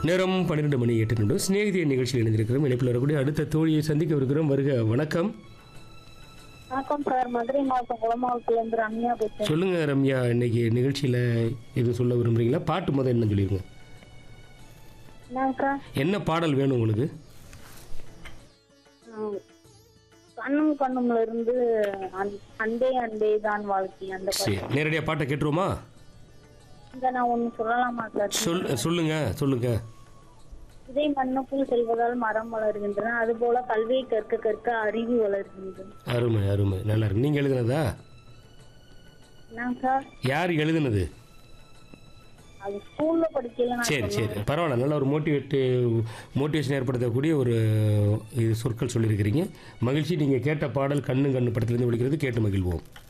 நேரம் பன்னிரெண்டு மணி எட்டு நிமிடம் சிநேகிதிய நிகழ்ச்சியில் இணைந்திருக்கிறோம் இணைப்பில் வரக்கூடிய அடுத்த தோழியை சந்திக்க இருக்கிறோம் வருக வணக்கம் வணக்கம் சார் மதுரை மாவட்டம் குளமாவட்டத்துல இருந்து ரம்யா பேசுறேன் சொல்லுங்க ரம்யா இன்னைக்கு நிகழ்ச்சியில் எதுவும் சொல்ல விரும்புறீங்களா பாட்டு முதல் என்ன சொல்லிருங்க என்னக்கா என்ன பாடல் வேணும் உங்களுக்கு ஆஹ், கண்ணும் கண்ணும்ல இருந்து அன்- அண்டே அண்டே தான் வாழ்க்கை அந்த சரி நேரடியாக பாட்டை கேட்டுருவோமா இந்த நான் ஒண்ணு சொல்லலாமா சார் சொல் சொல்லுங்க சொல்லுங்க இதே மண்ணுக்குள் செல்வதால் மரம் வளர்கின்றன அதுபோல கல்வியை கற்க கற்க அறிவு வளர்கின்றன அருமை அருமை நல்லா இருக்கு நீங்கள் எழுதுனதா என்னங்க சார் யார் எழுதுனது அது ஸ்கூல்ல படிக்கல நான் சரி சரி பரவாயில்ல நல்ல ஒரு மோட்டிவேட்டு மோட்டிவேஷன் ஏற்படுத்தக்கூடிய ஒரு இது சொற்கள் சொல்லியிருக்கிறீங்க மகிழ்ச்சி நீங்கள் கேட்ட பாடல் கண்ணு கண்ணு படத்துலேருந்து ஒழிக்கிறது கேட்டு மகிழ்வோம்